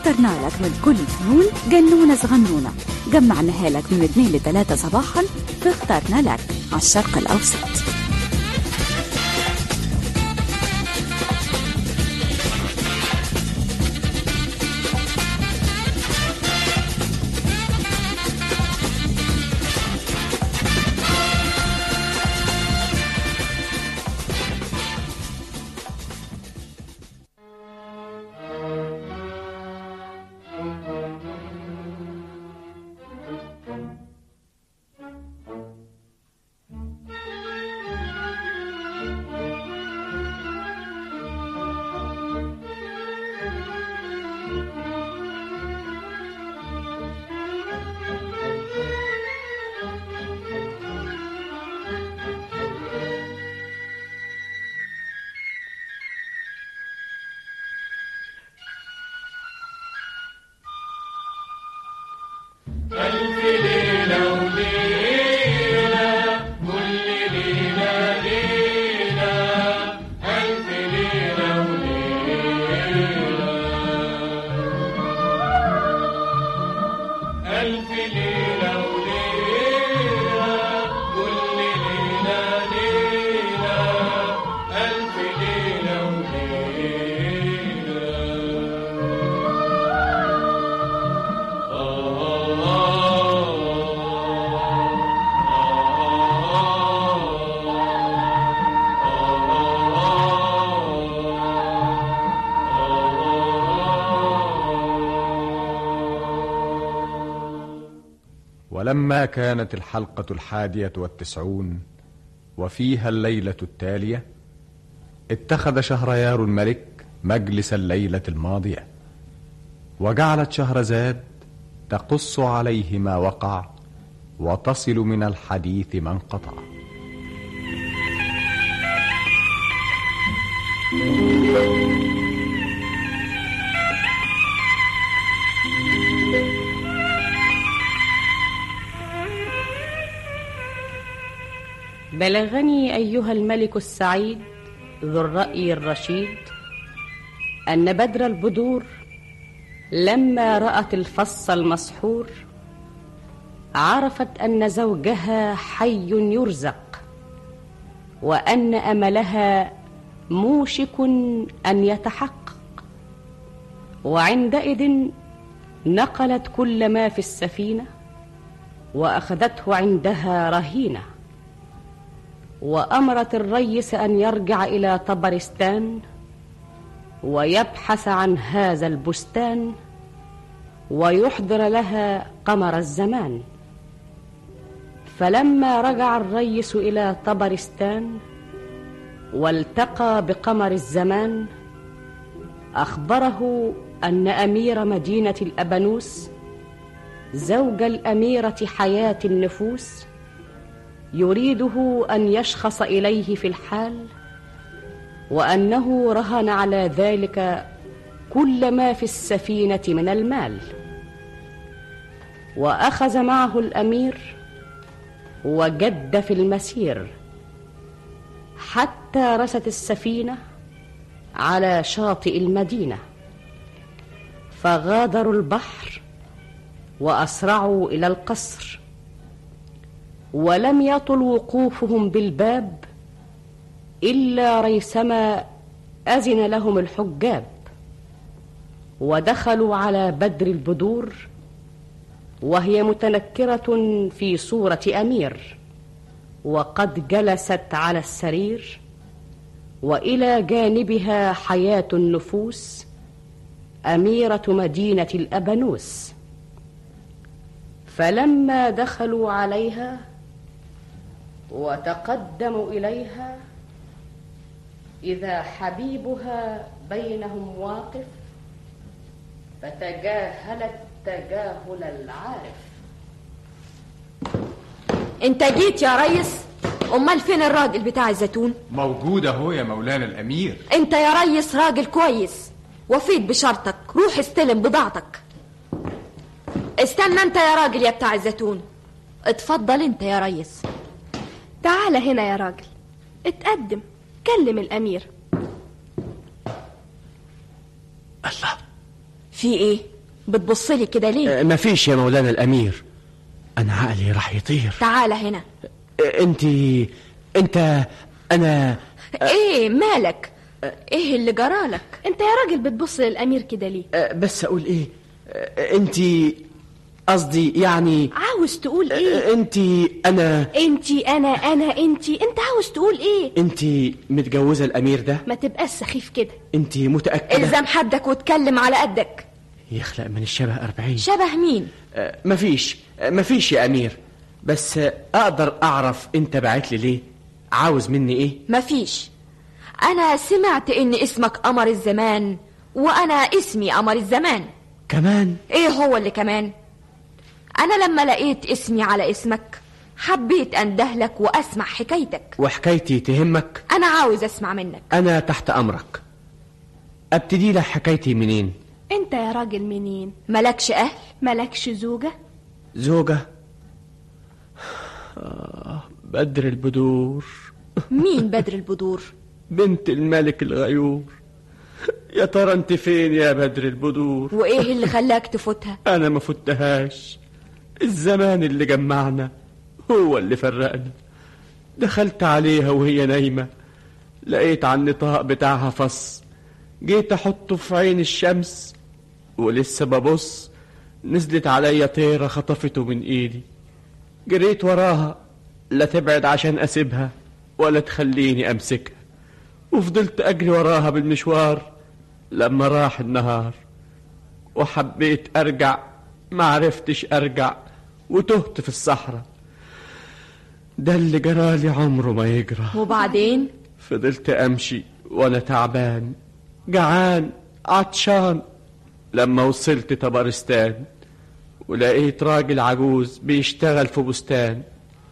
اخترنا لك من كل الفنون جنونة صغنونة جمعناها لك من 2 ل 3 صباحا فاخترنا لك على الشرق الأوسط ولما كانت الحلقة الحادية والتسعون وفيها الليلة التالية اتخذ شهريار الملك مجلس الليلة الماضية وجعلت شهرزاد تقص عليه ما وقع وتصل من الحديث ما انقطع بلغني ايها الملك السعيد ذو الراي الرشيد ان بدر البدور لما رات الفص المسحور عرفت ان زوجها حي يرزق وان املها موشك ان يتحقق وعندئذ نقلت كل ما في السفينه واخذته عندها رهينه وامرت الريس ان يرجع الى طبرستان ويبحث عن هذا البستان ويحضر لها قمر الزمان فلما رجع الريس الى طبرستان والتقى بقمر الزمان اخبره ان امير مدينه الابانوس زوج الاميره حياه النفوس يريده ان يشخص اليه في الحال وانه رهن على ذلك كل ما في السفينه من المال واخذ معه الامير وجد في المسير حتى رست السفينه على شاطئ المدينه فغادروا البحر واسرعوا الى القصر ولم يطل وقوفهم بالباب الا ريثما اذن لهم الحجاب ودخلوا على بدر البدور وهي متنكره في صوره امير وقد جلست على السرير والى جانبها حياه النفوس اميره مدينه الابانوس فلما دخلوا عليها وتقدموا اليها اذا حبيبها بينهم واقف فتجاهلت تجاهل العارف انت جيت يا ريس امال فين الراجل بتاع الزيتون موجود اهو يا مولانا الامير انت يا ريس راجل كويس وفيت بشرطك روح استلم بضاعتك استنى انت يا راجل يا بتاع الزيتون اتفضل انت يا ريس تعال هنا يا راجل اتقدم كلم الامير الله في ايه بتبصلي كده ليه آه، مفيش يا مولانا الأمير أنا عقلي راح يطير تعالى هنا آه، أنت أنت أنا ايه مالك ايه اللي جرالك انت يا راجل بتبص للامير كده ليه آه، بس أقول إيه آه، أنت قصدي يعني عاوز تقول ايه آه، أنت أنا انتي انا انا انتي انت عاوز تقول ايه أنت متجوزة الأمير ده ما تبقاش سخيف كده أنت متأكدة الزم حدك واتكلم على قدك يخلق من الشبه أربعين شبه مين آه، مفيش آه، مفيش يا أمير بس آه، أقدر أعرف أنت بعت لي ليه عاوز مني إيه مفيش انا سمعت ان اسمك قمر الزمان وانا اسمي قمر الزمان كمان ايه هو اللي كمان انا لما لقيت اسمي على اسمك حبيت اندهلك واسمع حكايتك وحكايتي تهمك انا عاوز اسمع منك أنا تحت أمرك أبتدي لك حكايتي منين انت يا راجل منين ملكش اهل مالكش زوجة زوجة آه بدر البدور مين بدر البدور بنت الملك الغيور يا ترى انت فين يا بدر البدور وايه اللي خلاك تفوتها انا ما فتهاش الزمان اللي جمعنا هو اللي فرقنا دخلت عليها وهي نايمة لقيت على النطاق بتاعها فص جيت احطه في عين الشمس ولسه ببص نزلت عليا طيرة خطفته من ايدي جريت وراها لا تبعد عشان اسيبها ولا تخليني امسكها وفضلت اجري وراها بالمشوار لما راح النهار وحبيت ارجع ما عرفتش ارجع وتهت في الصحراء ده اللي جرالي عمره ما يجرى وبعدين فضلت امشي وانا تعبان جعان عطشان لما وصلت طبرستان ولقيت راجل عجوز بيشتغل في بستان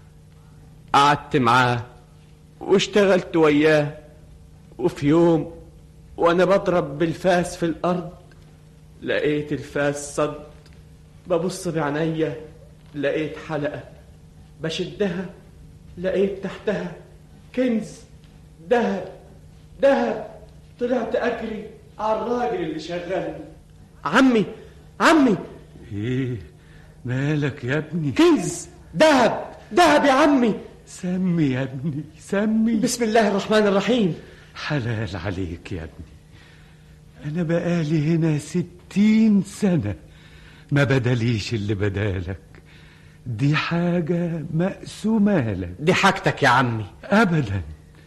قعدت معاه واشتغلت وياه وفي يوم وانا بضرب بالفاس في الارض لقيت الفاس صد ببص بعينيا لقيت حلقة بشدها لقيت تحتها كنز ذهب ذهب طلعت اجري على الراجل اللي شغلني عمي عمي ايه مالك يا ابني كنز ذهب ذهب يا عمي سمي يا ابني سمي بسم الله الرحمن الرحيم حلال عليك يا ابني انا بقالي هنا ستين سنة ما بدليش اللي بدالك دي حاجة مقسومة لك دي حاجتك يا عمي ابدا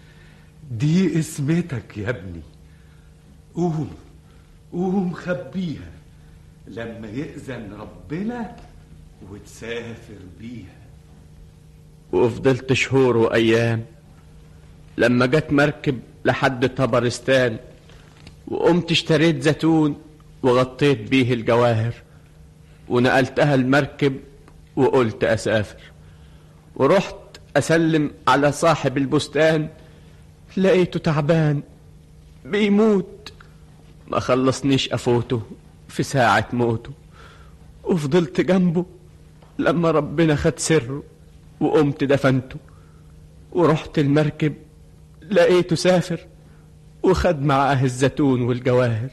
دي اسمتك يا ابني قوم قوم خبيها لما يأذن ربنا وتسافر بيها وفضلت شهور وايام لما جت مركب لحد طبرستان وقمت اشتريت زيتون وغطيت بيه الجواهر ونقلتها المركب وقلت اسافر ورحت اسلم على صاحب البستان لقيته تعبان بيموت ما خلصنيش افوته في ساعة موته وفضلت جنبه لما ربنا خد سره وقمت دفنته ورحت المركب لقيته سافر وخد معاه الزيتون والجواهر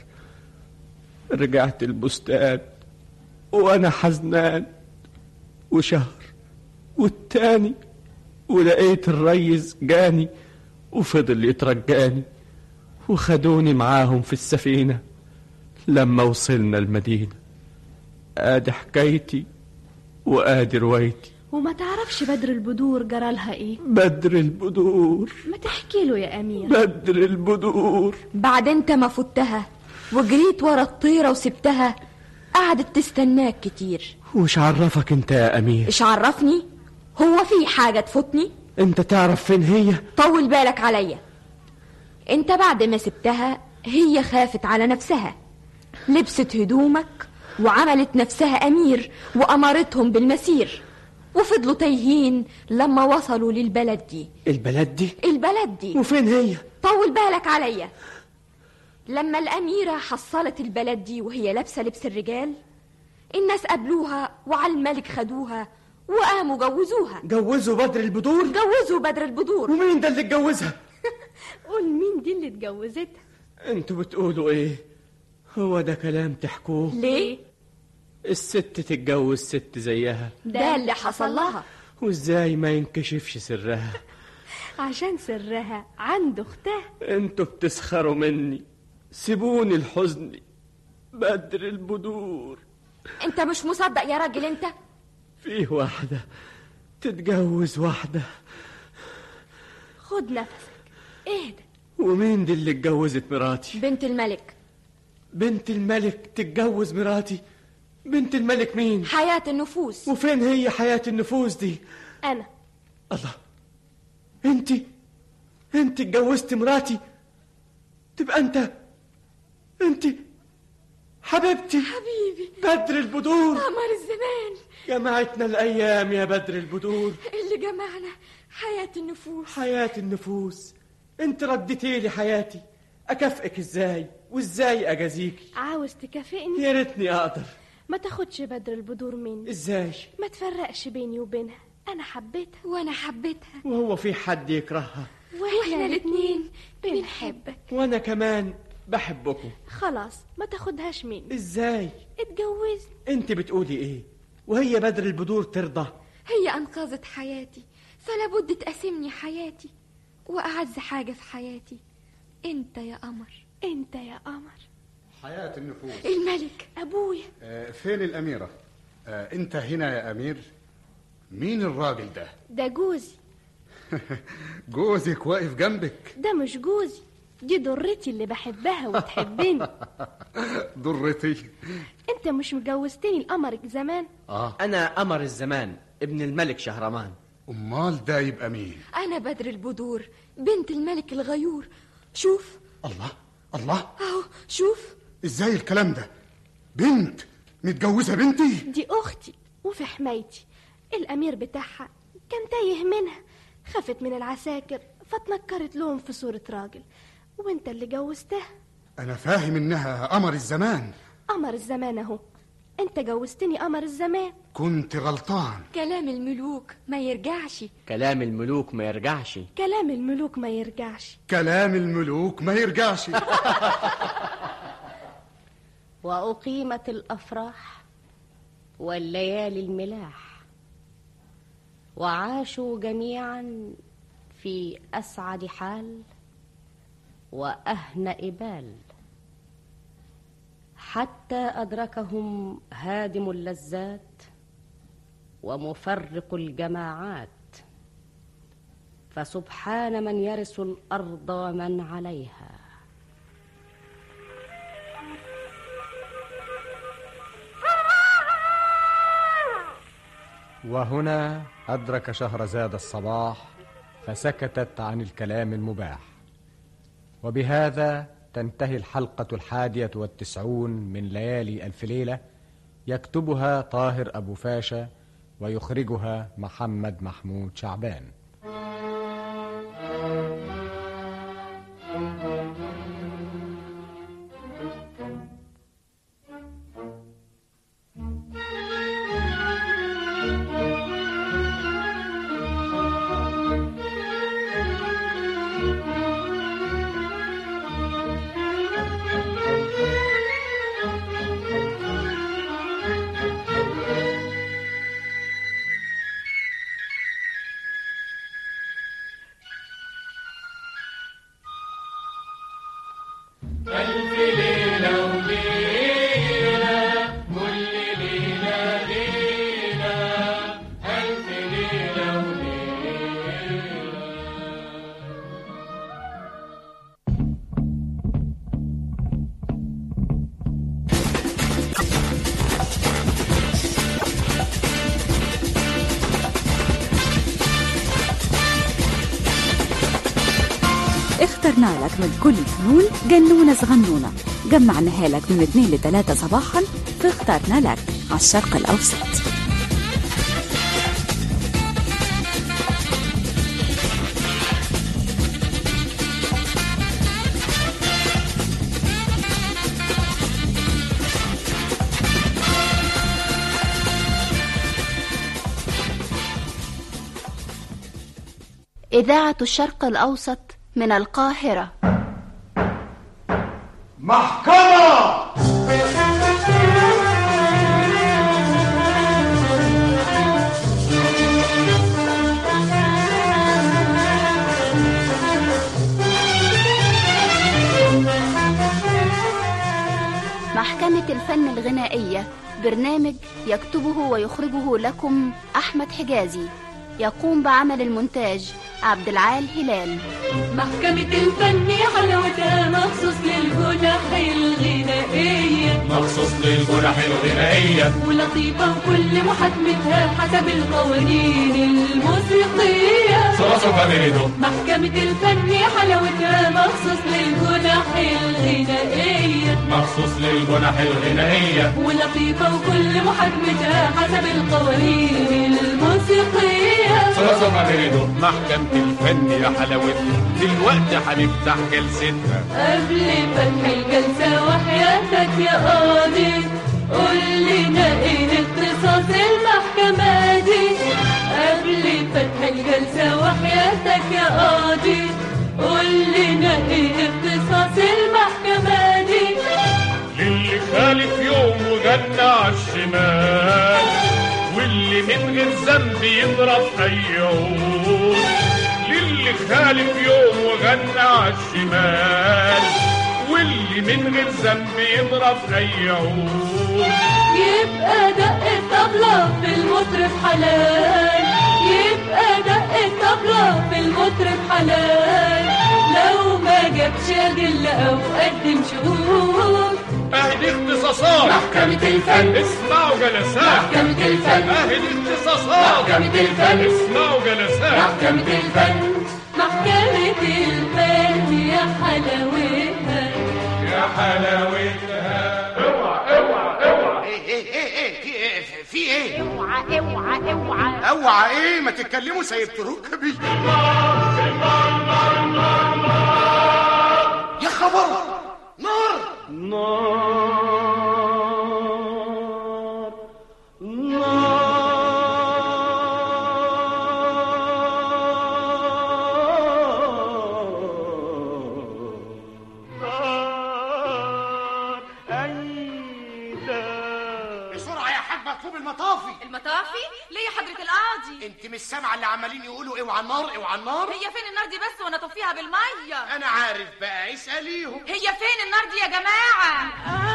رجعت البستان وانا حزنان وشهر والتاني ولقيت الريس جاني وفضل يترجاني وخدوني معاهم في السفينة لما وصلنا المدينة ادي حكايتي وادي روايتي وما تعرفش بدر البدور جرالها ايه بدر البدور ما تحكي له يا امير بدر البدور بعد انت ما فتها وجريت ورا الطيرة وسبتها قعدت تستناك كتير وش عرفك انت يا امير ايش عرفني هو في حاجة تفوتني انت تعرف فين هي طول بالك عليا انت بعد ما سبتها هي خافت على نفسها لبست هدومك وعملت نفسها امير وامرتهم بالمسير وفضلوا تايهين لما وصلوا للبلد دي البلد دي البلد دي وفين هي طول بالك عليا لما الأميرة حصلت البلد دي وهي لابسة لبس الرجال الناس قابلوها وعلى الملك خدوها وقاموا جوزوها جوزوا بدر البدور جوزوا بدر البدور ومين ده اللي اتجوزها قول مين دي اللي اتجوزتها انتوا بتقولوا ايه هو ده كلام تحكوه ليه؟ الست تتجوز ست زيها ده اللي حصل لها وازاي ما ينكشفش سرها عشان سرها عند اختها انتوا بتسخروا مني سيبوني الحزن بدر البدور انت مش مصدق يا راجل انت فيه واحدة تتجوز واحدة خد نفسك اهدى ومين دي اللي اتجوزت مراتي بنت الملك بنت الملك تتجوز مراتي بنت الملك مين حياة النفوس وفين هي حياة النفوس دي انا الله انت انت اتجوزت مراتي تبقى انت انت حبيبتي حبيبي بدر البدور قمر الزمان جمعتنا الايام يا بدر البدور اللي جمعنا حياة النفوس حياة النفوس انت رديتي لي حياتي اكافئك ازاي وازاي اجازيكي عاوز تكافئني يا ريتني اقدر ما تاخدش بدر البدور مني ازاي ما تفرقش بيني وبينها انا حبيتها وانا حبيتها وهو في حد يكرهها واحنا الاتنين بنحبك وانا كمان بحبكم خلاص ما تاخدهاش مني ازاي اتجوزني انت بتقولي ايه وهي بدر البدور ترضى هي أنقذت حياتي فلا بد تقاسمني حياتي وأعز حاجة في حياتي أنت يا قمر انت يا قمر حياة النفوس الملك ابويا آه، فين الأميرة؟ آه، أنت هنا يا أمير؟ مين الراجل ده؟ ده جوزي جوزك واقف جنبك ده مش جوزي دي ضرتي اللي بحبها وتحبني ضرتي انت مش مجوزتني لقمرك زمان آه انا قمر الزمان ابن الملك شهرمان أمال ده يبقى مين؟ أنا بدر البدور بنت الملك الغيور شوف الله الله أهو شوف إزاي الكلام ده؟ بنت متجوزة بنتي؟ دي اختي وفي حمايتي الامير بتاعها كان تايه منها خافت من العساكر فتنكرت لهم في صورة راجل وانت اللي جوزتها أنا فاهم إنها قمر الزمان قمر الزمان اهو انت جوزتني قمر الزمان كنت غلطان كلام الملوك ما يرجعش كلام الملوك ما يرجعش كلام الملوك ما يرجعش كلام الملوك ما يرجعش وأقيمت الأفراح والليالي الملاح وعاشوا جميعا في أسعد حال وأهنأ بال حتى أدركهم هادم اللذات ومفرق الجماعات فسبحان من يرث الأرض ومن عليها وهنا أدرك شهرزاد الصباح فسكتت عن الكلام المباح وبهذا تنتهي الحلقة الحادية والتسعون من ليالي ألف ليلة يكتبها طاهر أبو فاشا ويخرجها محمد محمود شعبان اخترنا لك من كل فنون جنونة صغنونة جمعناها لك من 2 ل 3 صباحا فاخترنا لك على الشرق الأوسط إذاعة الشرق الأوسط من القاهرة محكمة الغنائية برنامج يكتبه ويخرجه لكم أحمد حجازي يقوم بعمل المونتاج عبد العال هلال محكمة الفن حلاوتها مخصوص للجنح الغنائية مخصوص للجنح الغنائية ولطيفة وكل محاكمتها حسب القوانين الموسيقية صلاصة فاميليدو محكمة الفن حلاوتها مخصوص للجنح الغنائية مخصوص للجنح الغنائية ولطيفة وكل محاكمتها حسب القوانين الموسيقية صلاصة فاميليدو محكمة الفن يا حلاوتها دلوقتي هنفتح جلستنا قبل فتح الجلسة وحياتك يا قاضي قول لنا ايه اختصاص المحكمة دي قبل فتح الجلسة وحياتك يا قاضي قول لنا ايه اختصاص المحكمة دي للي خالف يوم وجنة عالشمال واللي من غير ذنب يضرب اي عود للي خالف يوم وغنى عالشمال واللي من غير ذنب يضرب اي عود يبقى دق الطبلة في المطرب حلال يبقى دق الطبلة في المطرب حلال لو ما جابش أدلة أو قدم شهود اهدي اختصاصات محكمة الفن اسمعوا جلسات محكمة الفن اهدي اختصاصات محكمة الفن اسمعوا جلسات محكمة الفن محكمة الفن يا حلاوتها يا حلاوتها اوعى اوعى اوعى ايه ايه ايه ايه في ايه في ايه اوعى اوعى اوعى اوعى ايه ما تتكلموا سيبت ركبي يا خبر نار نار نار أيدا بسرعه يا حاج مطلوب المطافي المطافي ليه يا حضرة القاضي انت مش سامعه اللي عمالين يقولوا اوعى النار اوعى النار هي فين النار دي بس وانا اطفيها بالميه انا عارف بقى اساليهم هي فين النار دي يا جماعه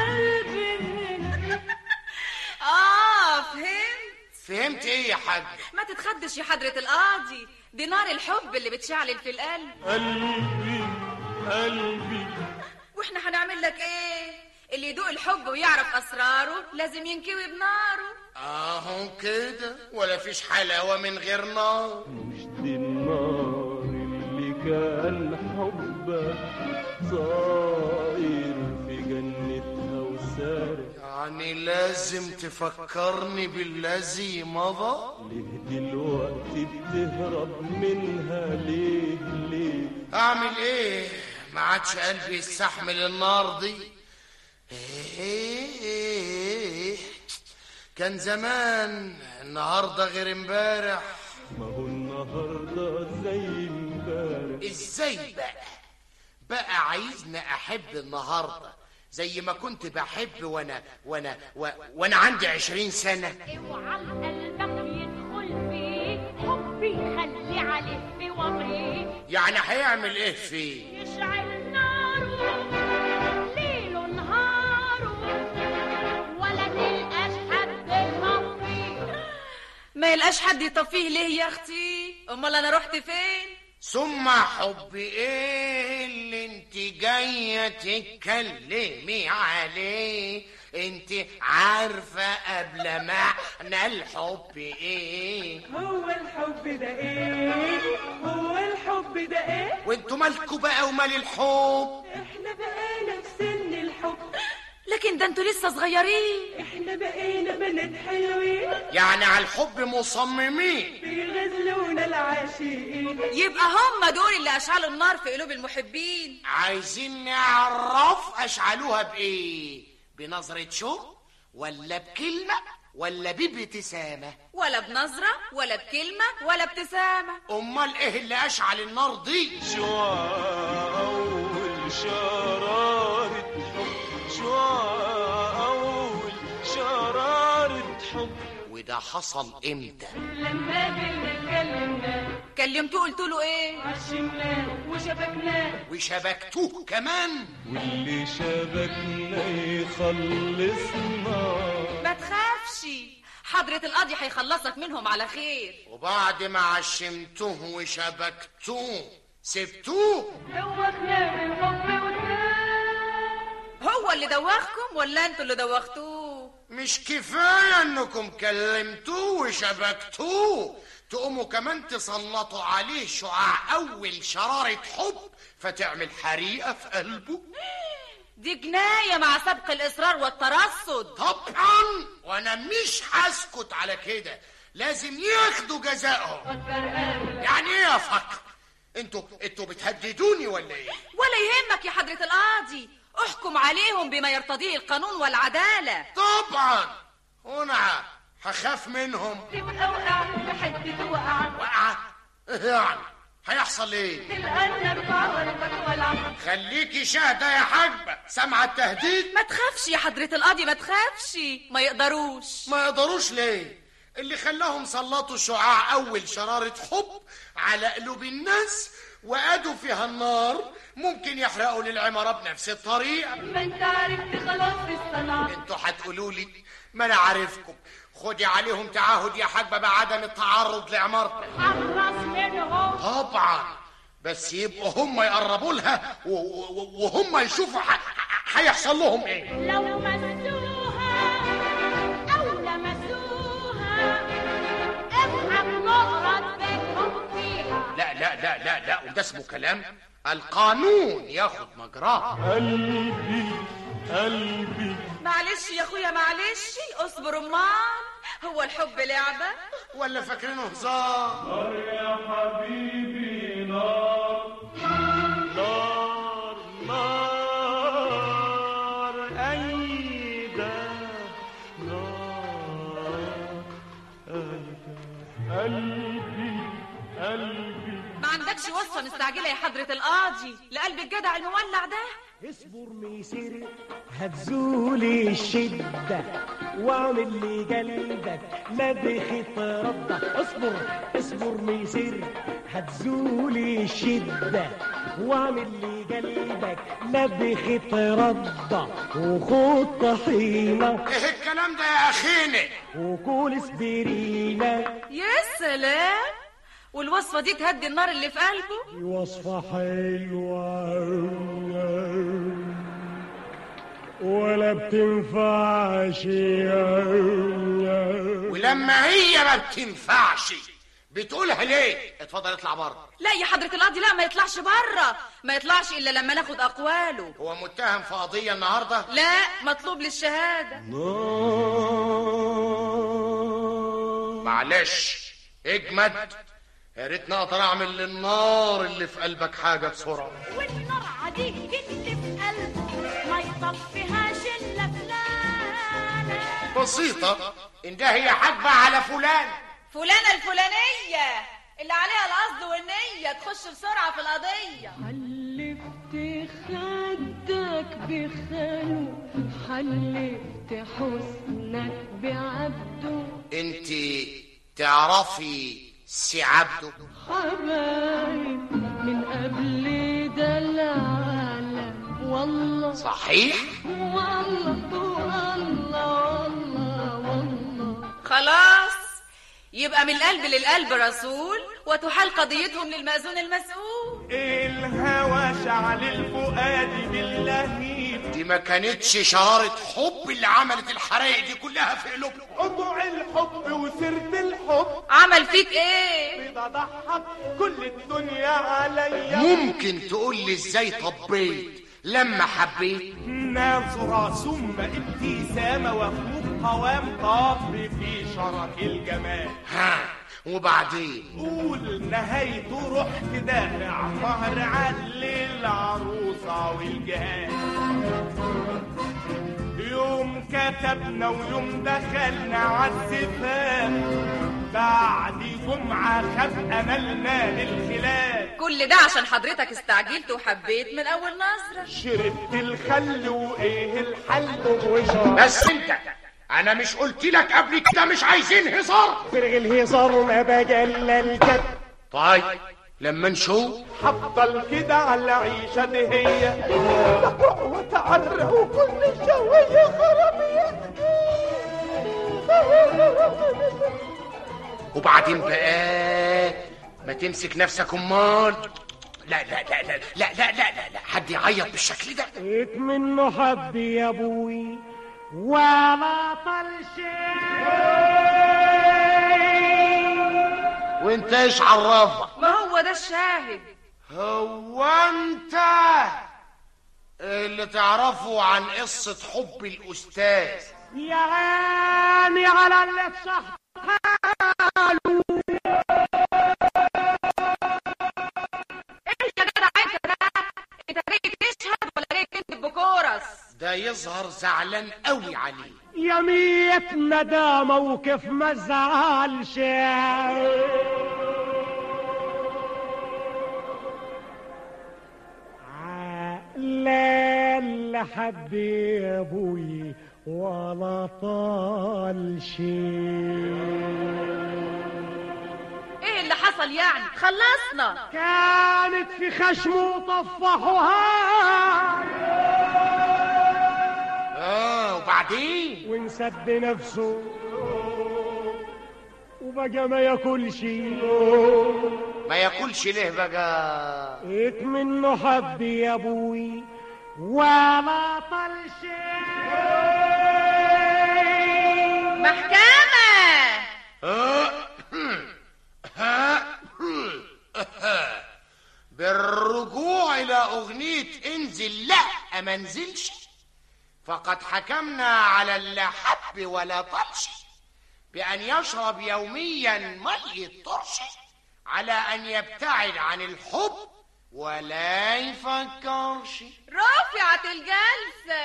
اه فهمت فهمت ايه يا حاج ما تتخدش يا حضرة القاضي دي نار الحب اللي بتشعلل في القلب قلبي قلبي واحنا هنعمل لك ايه اللي يدوق الحب ويعرف اسراره لازم ينكوي بناره اهو كده ولا فيش حلاوه من غير نار مش دي النار اللي كان حبك صاير في جنتها وسارع يعني لازم تفكرني بالذي مضى ليه دلوقتي بتهرب منها ليه ليه اعمل ايه ما عادش قلبي يستحمل النار دي إيه كان زمان النهارده غير امبارح ما هو النهارده زي امبارح ازاي بقى بقى عايزني احب النهارده زي ما كنت بحب وانا وانا و... وانا عندي عشرين سنه اوعى قلبك يدخل فيه حبي خلي عليه في وضعي يعني هيعمل ايه فيه يشعل ناره ليل نهاره ولا تلقاش حد يطفيه ما يلقاش حد يطفيه ليه يا اختي امال انا رحت فين ثم حب ايه اللي انت جايه تتكلمي عليه انت عارفه قبل معنى الحب ايه هو الحب ده ايه هو الحب ده ايه وانتوا مالكوا بقى ومال الحب احنا بقينا في سن الحب لكن ده انتوا لسه صغيرين احنا بقينا بنات حلوين يعني على الحب مصممين بيغزلونا العاشقين يبقى هم دول اللي اشعلوا النار في قلوب المحبين عايزين نعرف اشعلوها بايه بنظرة شوق ولا بكلمة ولا بابتسامة ولا بنظرة ولا بكلمة ولا ابتسامة امال ايه اللي اشعل النار دي شعاع أول شرارة حب شعاع أول شرارة حب وده حصل امتى لما بنتكلمنا كلمتوه قلت له ايه عشمناه وشبكناه وشبكتوه كمان واللي شبكنا يخلصنا ما تخافش حضرة القاضي هيخلصك منهم على خير وبعد ما عشمتوه وشبكتوه سبتوه دوخناه بالحب هو اللي دوخكم ولا انتوا اللي دوختوه مش كفاية انكم كلمتوه وشبكتوه تقوموا كمان تسلطوا عليه شعاع اول شرارة حب فتعمل حريقة في قلبه دي جناية مع سبق الإصرار والترصد طبعا وانا مش هسكت على كده لازم ياخدوا جزائهم يعني ايه يا فقر انتوا انتوا بتهددوني ولا ايه ولا يهمك يا حضرة القاضي احكم عليهم بما يرتضيه القانون والعدالة طبعا وانا هخاف منهم تبقى وقع في حتة وقع وقع يعني هيحصل ايه تلقى ارفع وربك والعب خليكي شاهدة يا حاجبة سامعة التهديد ما تخافش يا حضرة القاضي ما تخافش ما يقدروش ما يقدروش ليه اللي خلاهم سلطوا شعاع اول شرارة حب على قلوب الناس وقادوا فيها النار ممكن يحرقوا للعمارة بنفس الطريقة ما انت عرفت خلاص في الصنعة انتوا هتقولوا لي ما انا عارفكم خدي عليهم تعهد يا حاجبة بعدم التعرض لعمارتك حرص منهم طبعا بس يبقوا هم يقربوا لها و- و- وهم يشوفوا ح- ح- هيحصل لهم ايه لو مسوها أو لمسوها اضحك نقرة بينهم فيها لا لا لا لا لا وده اسمه كلام القانون ياخد مجراه قلبي قلبي معلش يا اخويا معلش اصبر امال هو الحب لعبة ولا فاكرينه هزار نار يا حبيبي نار نار نار أيدا نار أيدا قلبي قلبي ما عندكش وصفة مستعجلة يا حضرة القاضي لقلب الجدع المولع ده اصبر ميسر هتزول الشدة واعمل لي قلبك لا بخيط ردة اصبر اصبر ميسر هتزول الشدة واعمل لي قلبك لا بخيط ردة وخد طحينة ايه الكلام ده يا اخينا وكول اسبرينة يا سلام والوصفة دي تهدي النار اللي في قلبه وصفة حلوة ولا بتنفعش ولما هي ما بتنفعش بتقولها ليه اتفضل اطلع بره لا يا حضرة القاضي لا ما يطلعش بره ما يطلعش إلا لما ناخد أقواله هو متهم في قضية النهاردة لا مطلوب للشهادة معلش اجمد يا ريتني اقدر اعمل للنار اللي في قلبك حاجة بسرعة والنار عديك اللي في قلبه ما يطفيهاش إلا فلانة بسيطة ان ده هي حاجبة على فلان فلانة الفلانية اللي عليها القصد والنية تخش بسرعة في القضية حلفت خدك بخاله حلفت حسنك بعبده انت تعرفي سي عبده حبايب من قبل ده العالم والله صحيح والله والله والله والله خلاص يبقى من القلب للقلب رسول وتحال قضيتهم للمأذون المسؤول الهوى شعل الفؤاد باللهيب دي ما كانتش شرارة حب اللي عملت الحرايق دي كلها في قلوبنا قطع الحب وسيرة الحب عمل فيك ايه بضحك كل الدنيا عليا ممكن تقول لي ازاي طبيت لما حبيت نظرة ثم ابتسامة وخلوق قوام طاب في شرف الجمال ها وبعدين قول نهايته رحت دافع مهر عدل العروسة والجهاز يوم كتبنا ويوم دخلنا عالزفاف بعد جمعة خد أملنا للخلاف كل ده عشان حضرتك استعجلت وحبيت من أول نظرة شربت الخل وإيه الحل وشرب بس انت انا مش قلت لك قبل كده مش عايزين هزار فرغ الهزار ما بقى الا الجد طيب لما نشوف هفضل كده على العيشة دي هي بقع واتعرق وكل شوية خرابيط وبعدين بقى ما تمسك نفسك امال لا لا لا لا لا لا لا لا, لا. حد يعيط بالشكل ده ات منه حد يا ابوي ولا طل وانت ايش عرفك ما هو ده الشاهد هو انت اللي تعرفه عن قصة حب الأستاذ يا عيني على اللي صح ايه يا جدع انت ده انت جاي تشهد ولا جاي تكذب بكورس ده يظهر زعلان قوي عليه يا ميت ندى موقف ما زعلش لا لحد يا ابوي ولا طال ايه اللي حصل يعني خلصنا كانت في خشمه طفحوها اه وبعدين وانسد نفسه وبقى ما ياكلش ما ياكلش ليه بقى ات منه حد يا ابوي ولا طلش محكمة بالرجوع إلى أغنية انزل لا ما انزلش فقد حكمنا على اللي حب ولا طلش بأن يشرب يوميا مية طرش على أن يبتعد عن الحب ولا يفكرش رفعت الجلسة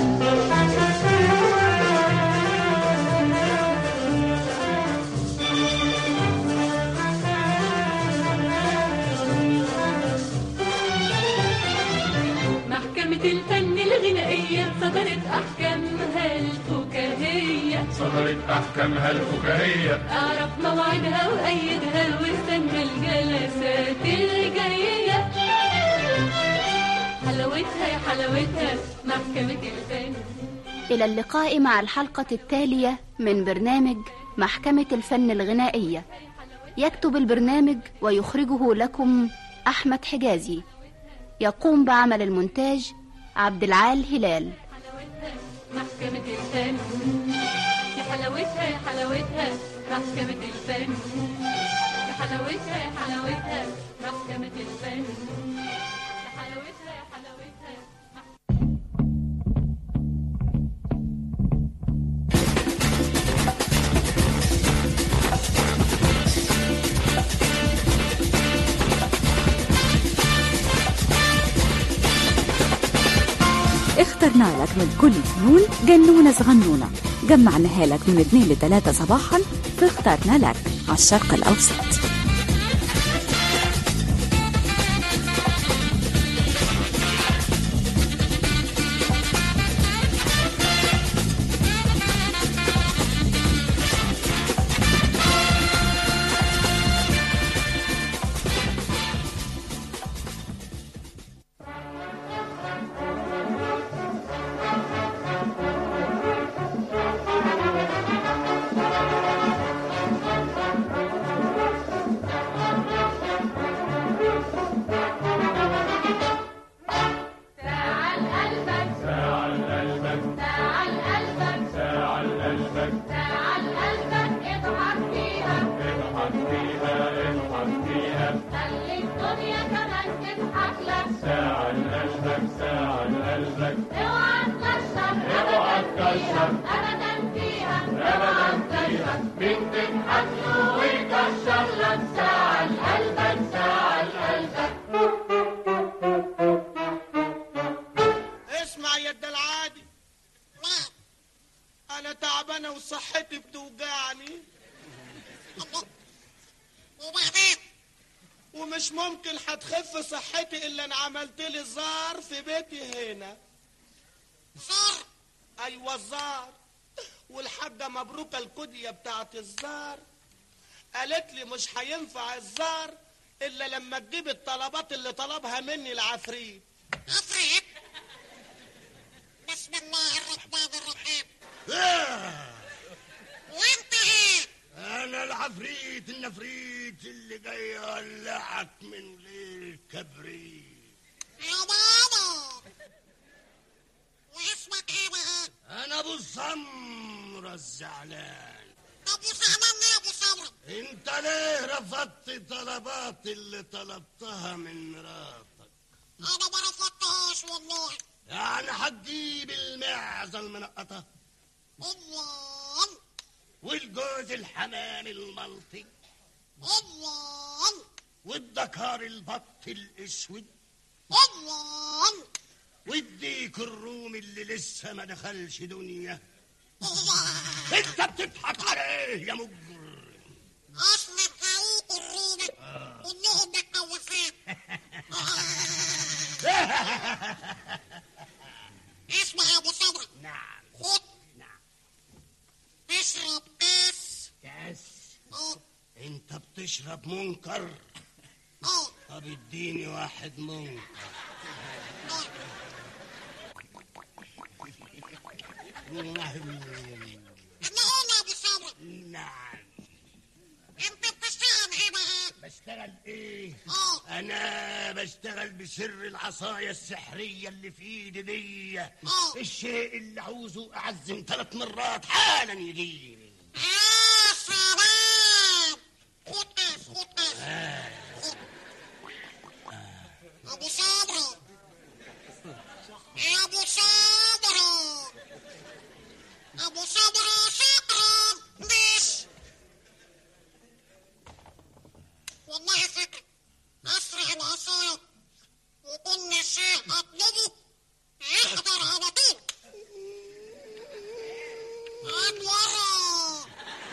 محكمة الفن الغنائية صدرت أحكامها الفكاهية صدرت أحكامها الفكاهية أعرف موعدها وأيدها واستنى الجلسات الجاية حلاوتها يا حلاوتها محكمة الفن إلى اللقاء مع الحلقة التالية من برنامج محكمة الفن الغنائية يكتب البرنامج ويخرجه لكم أحمد حجازي يقوم بعمل المونتاج عبد العال هلال محكمة الفن يا حلاوتها يا حلاوتها محكمة الفن يا حلاوتها يا حلاوتها محكمة الفن يا حلاوتها يا حلاوتها اخترنا لك من كل فنون جنونة صغنونة جمعناها لك من 2 ل 3 صباحا فاخترنا لك على الشرق الأوسط تعال قلبك ساعة لقلبك تعال قلبك ساعة لقلبك تعال قلبك اضحك فيها اضحك فيها اضحك فيها خلي الدنيا كمان تضحك لك ساعة لقلبك ساعة لقلبك اوعى تكشر اوعى تكشر ابدا فيها ابدا فيها مين تضحك له ويكشر لك ساعة لقلبك ساعة لقلبك اسمع يا العادي انا تعبانه وصحتي بتوجعني ومش ممكن هتخف صحتي الا ان عملت لي زار في بيتي هنا زار ايوه الزار والحاجه مبروكه الكديه بتاعت الزار قالت لي مش هينفع الزار الا لما تجيب الطلبات اللي طلبها مني العفريت عفريت بسم الله الرحمن الرحيم وانت ايه انا العفريت النفريت اللي جاي اولعك من غير الكبريت عبادة واسمك ايه بقى انا ابو السمرة الزعلان ابو زعلان ليه يا ابو سمرة انت ليه رفضت طلبات اللي طلبتها من مراتك انا ما رفضتهاش والله يعني هتجيب المعزة المنقطة الله والجوز الحمام الملطي الله والدكار البط الاسود الله والديك الرومي اللي لسه ما دخلش دنيا انت بتضحك عليه يا مجر اصل الحقيق الرومة كلهم متطوفين اسمع يا ابو سمرة نعم خد اشرب كاس كاس اه انت بتشرب منكر اه طب اديني واحد منكر انا هنا يا ابو سمرة نعم انت بتشتغل ايه بقى بشتغل ايه اه انا بشتغل بسر العصاية السحرية اللي في ايدي دي اه الشيء اللي عاوزه اعزم ثلاث مرات حالا يجيني يا سلام خد كاس خد كاس ابو سمرة يا ابو سمرة ابو سمرة شكرا مش والله فكرة اسرع العصاية وكنا الشيء اطلبه يحضر على طول عن ورا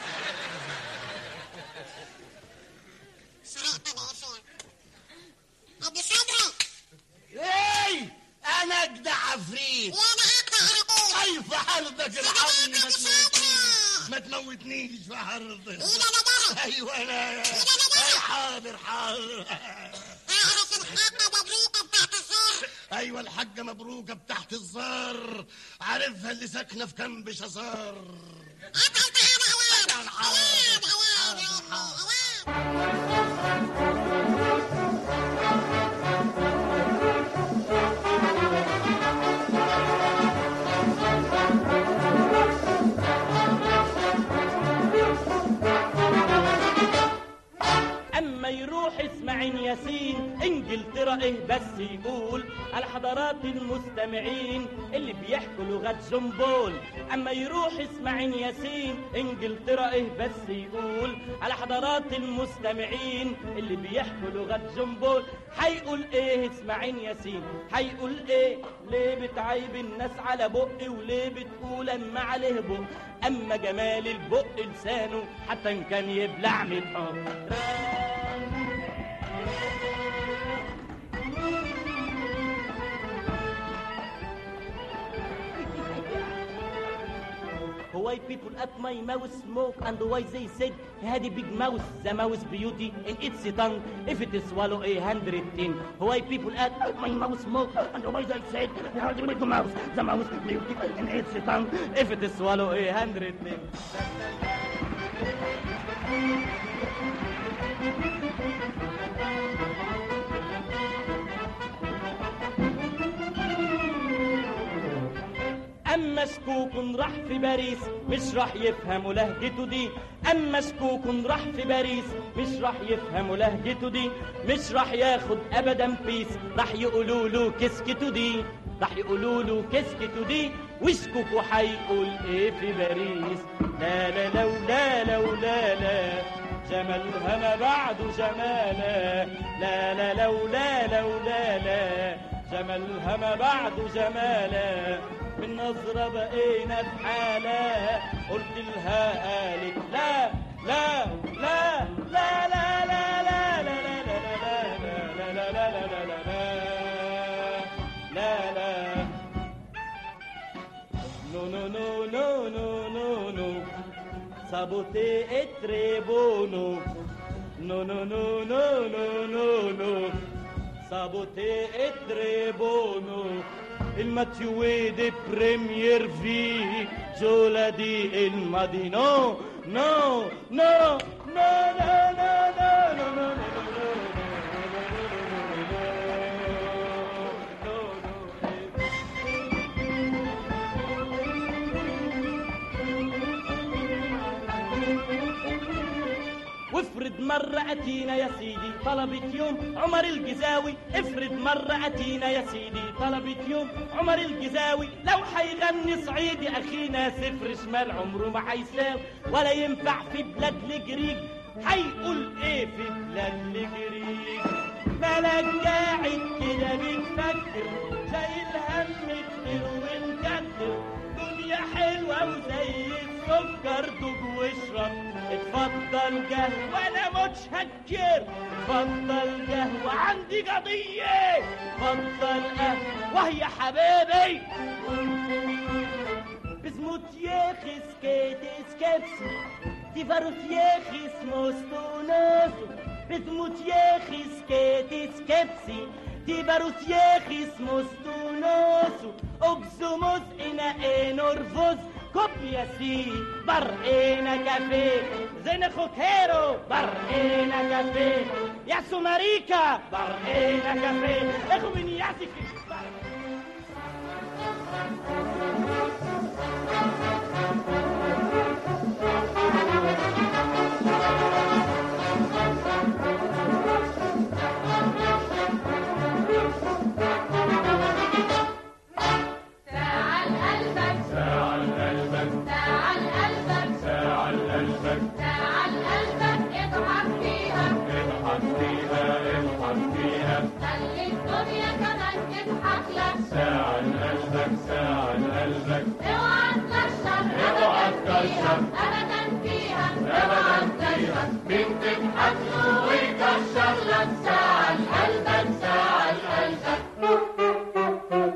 سرقت العصاية ابو سمرة ايه انا اجدع عفريت وانا اقطع عربون اي في حربك الحظ ما تموتنيش ما تموتنيش في حربك ايوه انا أي حاضر حاضر اعرف الحاجة مبروكة بتاعت الزهر ايوه الحاجه مبروكه بتاعت الزار عارفها اللي ساكنه في كنب شصار اما يروح اسماعيل ياسين انجلترا ايه بس يقول على حضرات المستمعين اللي بيحكوا لغة جنبول اما يروح اسماعيل ياسين انجلترا ايه بس يقول على حضرات المستمعين اللي بيحكوا لغة جنبول هيقول ايه اسماعيل ياسين هيقول ايه ليه بتعيب الناس على بقي وليه بتقول اما عليه بق اما جمال البق لسانه حتى ان كان يبلع من حب Why people at my mouth smoke and why they said he had a big mouth, the mouth beauty in its tongue, if it swallow a hundred thing. Why people at my mouth smoke and why they said he had a big mouth, the mouth beauty in its tongue, if it swallow a hundred thing. أما شكوك راح في باريس مش راح يفهموا لهجته دي أما شكوك راح في باريس مش راح يفهموا لهجته دي مش راح ياخد أبدا بيس راح يقولوا له كسكته دي راح يقولوا له كسكته دي وشكوكو هيقول ايه في باريس لا لا لو لا لو لا لا جمالها ما بعده جمالا لا لا لو لا لو لا لا جمالها ما بعده جمالا من نظرة بقينا في حالة قلت لها قالت لا لا لا لا لا لا لا لا لا لا لا لا لا لا لا لا لا لا لا No no no no no no no Saboté et très beau no No, no, no, no, no, no, no. Saboté e Trebono. Il Mathieu de Premier V. Giola di il Madino. No, no, no, no, no, no, no, no, no. وافرض مرة أتينا يا سيدي طلبت يوم عمر الجزاوي افرض مرة أتينا يا سيدي طلبت يوم عمر الجزاوي لو حيغني صعيدي أخينا صفر شمال عمره ما حيساوي ولا ينفع في بلاد الجريج حيقول ايه في بلاد الجريج مالك قاعد كده بتفكر شايل هم كتير ومكتر دنيا حلوة وزي السكر دوب واشرب اتفضل قهوة انا متشكر اتفضل قهوة عندي قضية اتفضل قهوة يا حبيبي بزموتيخس كيتس ti varusiechis mostonoso, bezmutiechis ketis kepsi, ti varusiechis mostonoso, oxumos ina enorvos, kopia si, bar ena café, zena jokero, bar ena café, ya sumarica, bar ena café, ejo viniasi bar تعال قلبك تعال قلبك تعال قلبك تعال قلبك تعال قلبك اضحك فيها اضحك فيها اضحك فيها خلي الدنيا كمان تضحك لك تعال قلبك تعال قلبك اوعى تكشر اوعى تكشر ابدا فيها ابدا فيها مين تضحك له ويكشر لك تعال قلبك تعال قلبك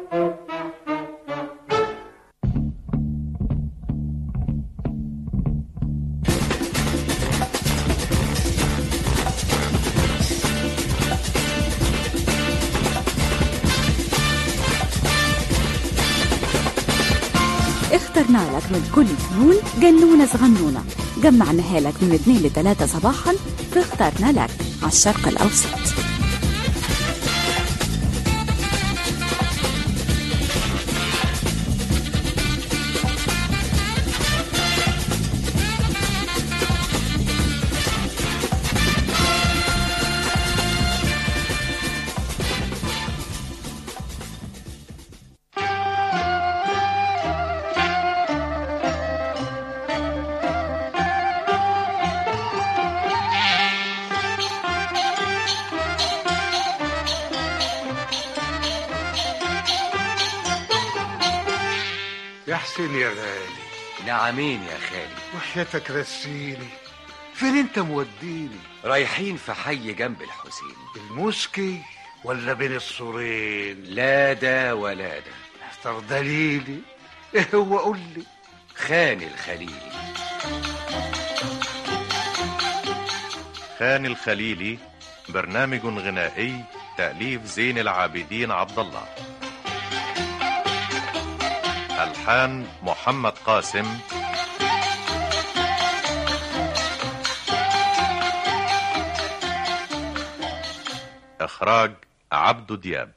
اخترنا لك من كل فنون جنونة صغنونة جمعناها لك من 2 ل 3 صباحا فاخترنا لك على الشرق الأوسط يا حسين يا غالي نعمين يا خالي وحياتك رسيني فين انت موديني رايحين في حي جنب الحسين المسكي ولا بين السورين لا ده ولا ده اختار دليلي ايه هو قول لي خان الخليلي خان الخليلي برنامج غنائي تأليف زين العابدين عبد الله ألحان محمد قاسم إخراج عبدو دياب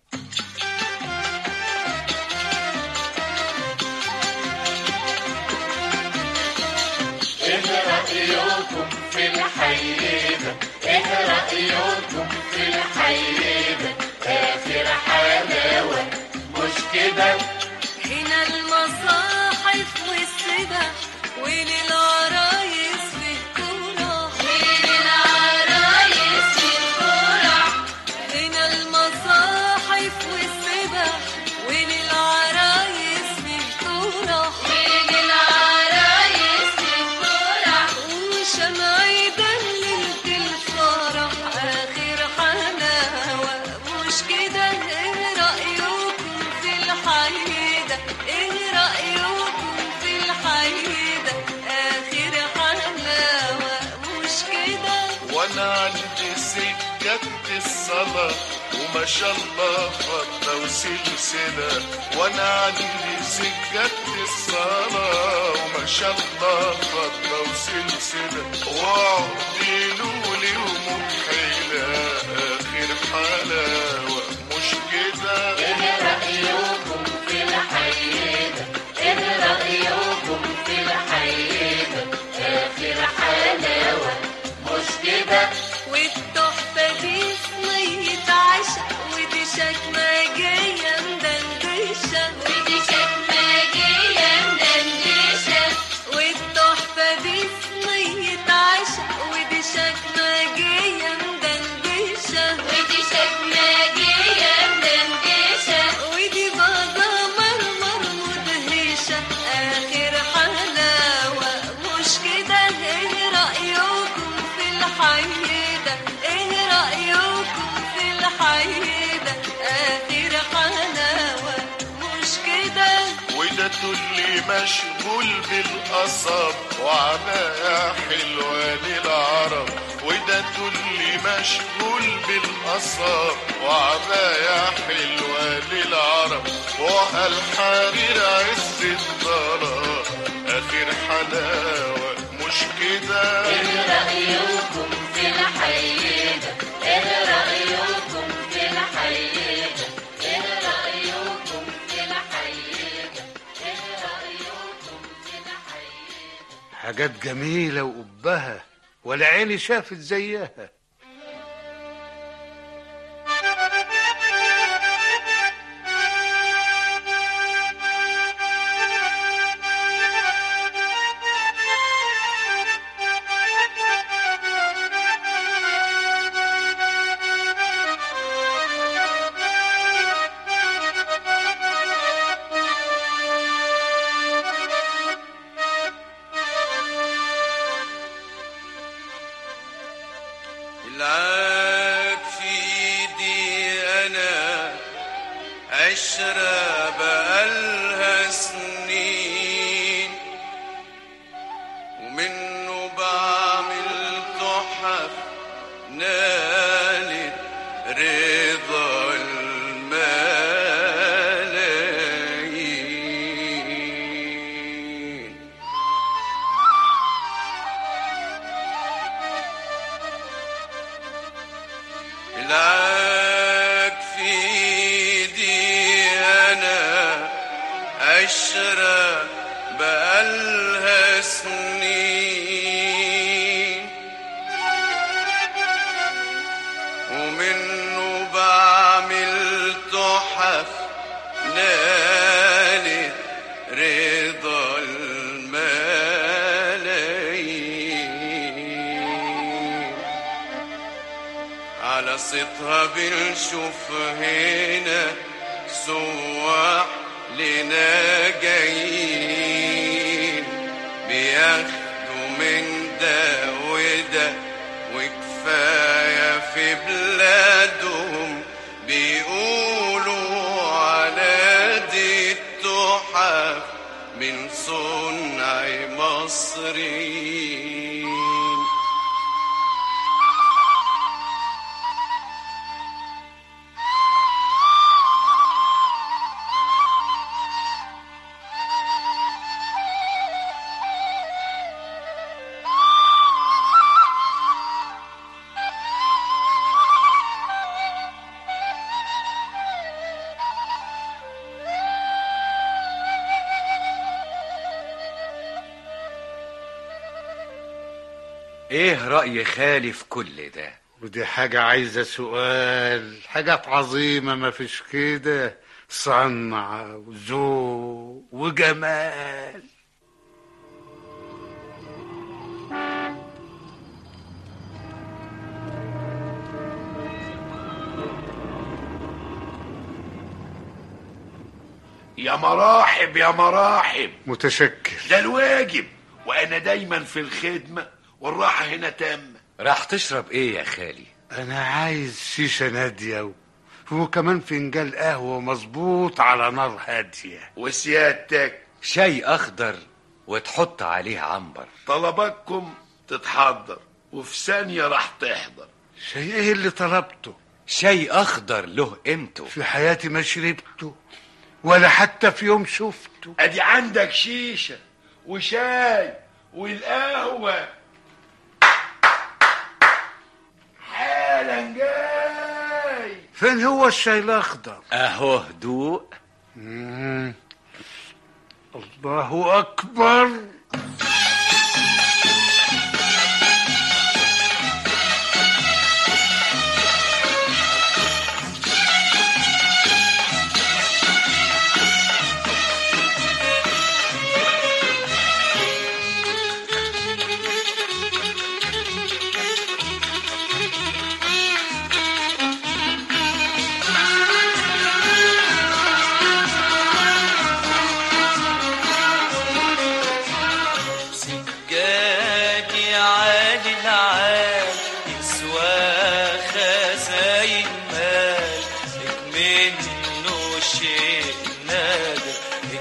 ايه رأيكم في الحي ده ايه رأيكم في الحي ده اخر حلاوة مش كده هنا المصاحف والسبح وللعرايس في الكورة وللعرايس في الكورة. هنا المصاحف والسبح وللعرايس في الكورة وللعرايس في الكورة. وشمع يدلل الفرح آخر حلاوة مش كده ايه رأيكم في الحي ده ايه رأيكم في الحي ده آخر وانا عندي سكة الصلاة وما شاء الله فضة وسلسلة وانا عندي سكة الصلاة وما شاء الله فضة وسلسلة وعدي لولي ومكحلة اخر حلاوة مش كده ايه رأيكم في الحيدة ايه رأيكم في الحيدة آخر حلاوة مش كده والتحفة دي صينية عشق ودي شكمجية مدندشة ودي شكمجية مدندشة والتحفة دي صينية عشق ودي شكمجية مدندشة ودي شكمجية مدندشة ودي بابا مرمر مدهشة آخر حلاوة مش كده ايه رأيكم في الحيدة ايه رأيكم في الحيدة آخر حلاوة مش كده وده تقولي مشغول بالقصب وعباية حلوة للعرب وده تقولي مشغول بالقصب وعباية حلوة للعرب وهالحرير عز الطلب آخر حلاوة مش كده ايه رأيكم في الحيدة ايه رأيكم في الحيدة ايه رأيكم في الحيدة ايه رأيكم في الحيدة حاجات جميلة وقبها ولا عيني شافت زيها العاد في ايدي انا عشرة بقالها سنين ومنه بعمل تحف نالت رضا الملايين العاك في ايدي انا عشرة بقالها سنين ومنه بعمل تحف نالت رضا الملايين على صيتها بنشوف هنا سواح لنا جايين بياخدوا من ده وده وكفاية في بلادهم بيقولوا على دي التحف من صنع مصريين ايه رأي خالي في كل ده ودي حاجة عايزة سؤال حاجات عظيمة ما فيش كده صنعة وذوق وجمال يا مراحب يا مراحب متشكر ده الواجب وانا دايما في الخدمة والراحة هنا تامة راح تشرب ايه يا خالي أنا عايز شيشة نادية و- وكمان فنجان قهوة مظبوط على نار هادية وسيادتك شاي اخضر وتحط عليه عنبر طلباتكم تتحضر وفي ثانية راح تحضر شيء ايه اللي طلبته شاي اخضر له قيمته في حياتي ما شربته ولا حتى في يوم شفته ادي عندك شيشة وشاي والقهوة حالا جاي فين هو الشاي الاخضر اهو هدوء مم. الله اكبر سجادي عالي العال يسوى خزاين مال منه شيء نادر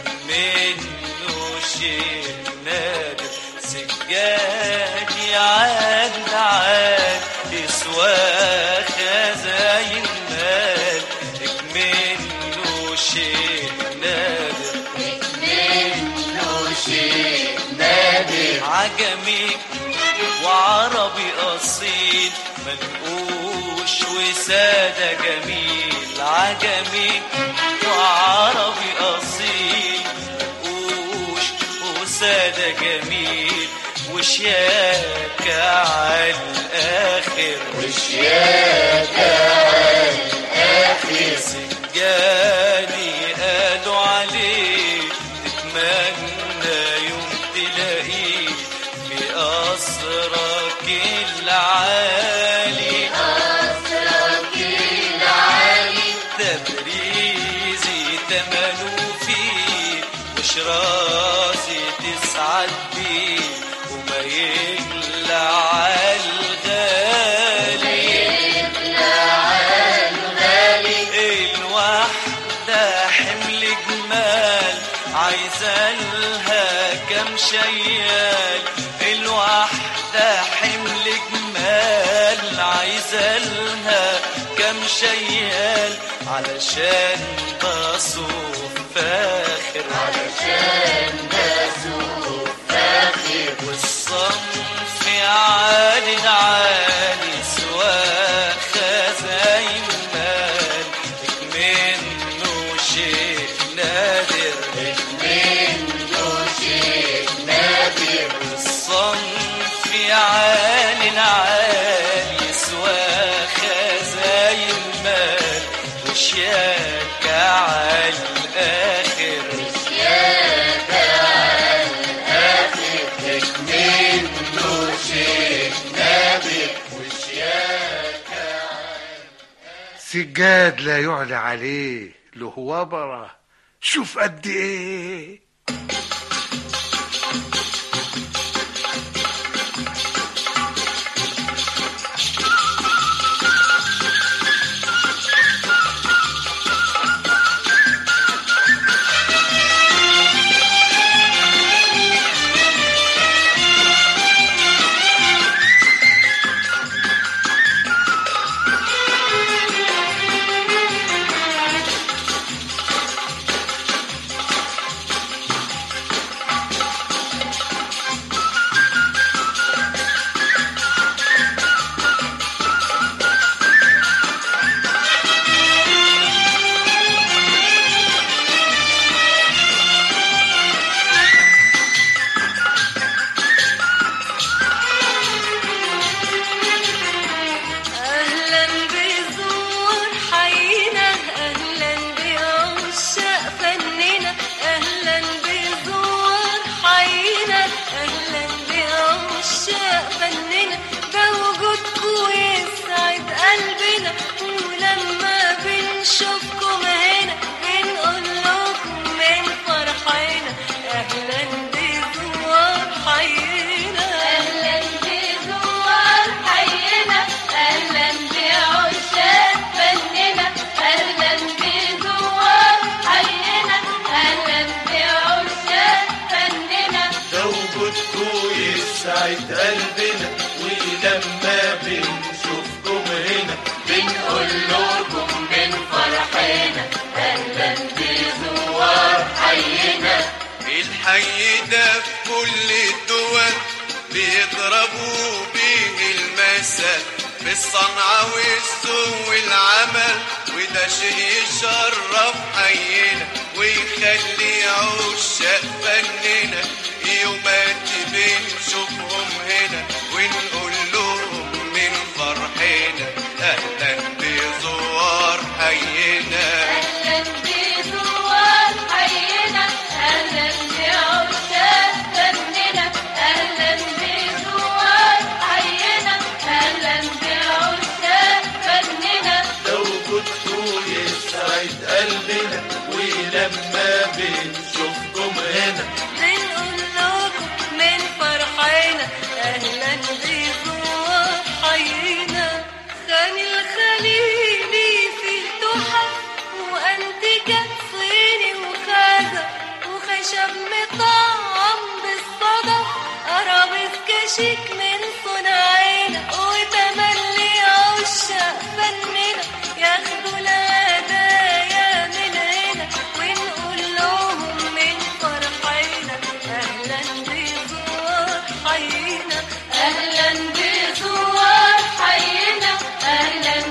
منه شيء نادر سجادي عالي العال يسوى خزاين مال منه شيء نادر منه شيء نادر عجمي وعربي أصيل منقوش وسادة جميل عجمي وعربي أصيل منقوش وسادة جميل وشياكة على الآخر وشياكة على الآخر سجادي قالوا عليه تتمنى يوم تلاقيه في قصرك العالي قصرك العالي تبريزي تملوا فيه مش راسي تسعد بيه وما يغلى عالغالي الواحدة حمل جمال عايزة لها كم شيال الواحدة حمل جمال عايزة لها كم شيال علشان بصوف فاخر علشان بسوق فاخر والصنف عالي عالي سوى خزاين مال منه شيء نادر منه شيء نادر الصنف عالي عالي سوى خزاين مال وشياكة على الآخر وشياكة على الآخر منه شيء نادر وشياكة سجاد لا يعلى عليه له وبره شوف قد ايه الصنعة والسوق والعمل وده شيء يشرف حينا ويخلي عشاق فننا يومات بنشوفهم هنا ونقول لهم من فرحنا أهلا بزوار حينا أهلا بزوار حينا أهلا بعشاق فننا أهلا بزوار حينا أهلا بعشاق فننا لو كنتوا يسعد قلبنا ولما بنشوفكم هنا بنقول لكم من فرحنا أهلا بزوار حينا خان الخليلي فيه تحف وأنتجة صيني وخزف وخشب مطعم بالصدف أرابيس كشيك من صناعنا وتملي عشاق فننا ياخدوا الهدايا من هنا ونقول لهم من فرحنا أهلا بزوار حينا أهلا بزوار حينا أهلا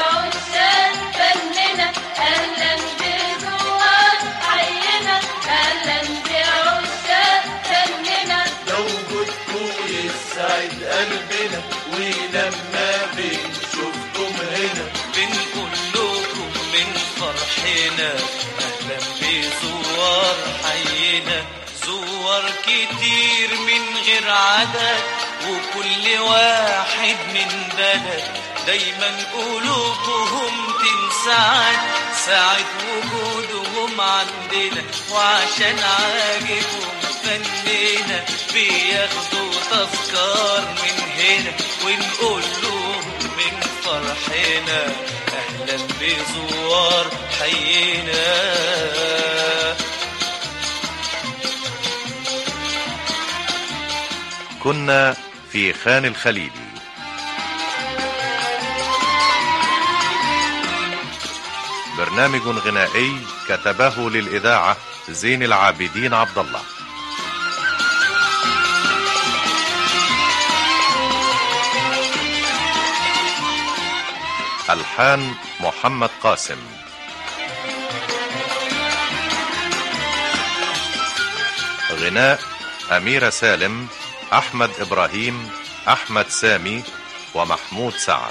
بعشاق فننا أهلا بزوار حينا أهلا بعشاق فننا لو وجودكم يسعد قلبنا ولما بنشوفكم هنا بنقول لكم من فرحنا اهلا بزوار حينا زوار كتير من غير عدد وكل واحد من بلد دايما قلوبهم تنسعد ساعة وجودهم عندنا وعشان عاجبهم فننا بياخدوا تذكار من هنا ونقول لهم من فرحنا اهلا بزوار حينا كنا في خان الخليلي برنامج غنائي كتبه للإذاعة زين العابدين عبد الله ألحان محمد قاسم غناء أميرة سالم أحمد إبراهيم أحمد سامي ومحمود سعد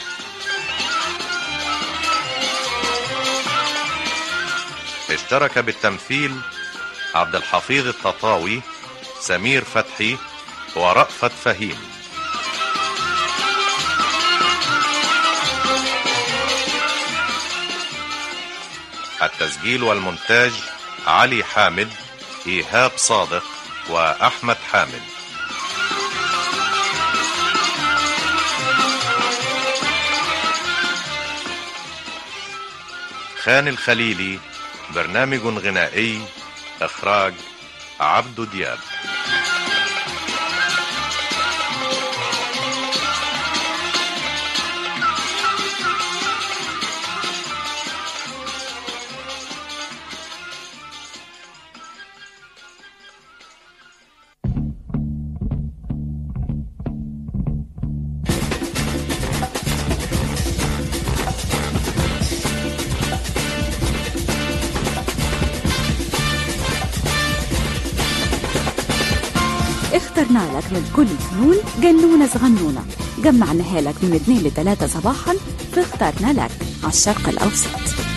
اشترك بالتمثيل عبد الحفيظ التطاوي سمير فتحي ورأفت فهيم التسجيل والمونتاج علي حامد إيهاب صادق وأحمد حامد خان الخليلي برنامج غنائي إخراج عبدو دياب اخترنا لك من كل فنون جنونة صغنونة جمعناها لك من 2 ل 3 صباحا فاخترنا لك على الشرق الأوسط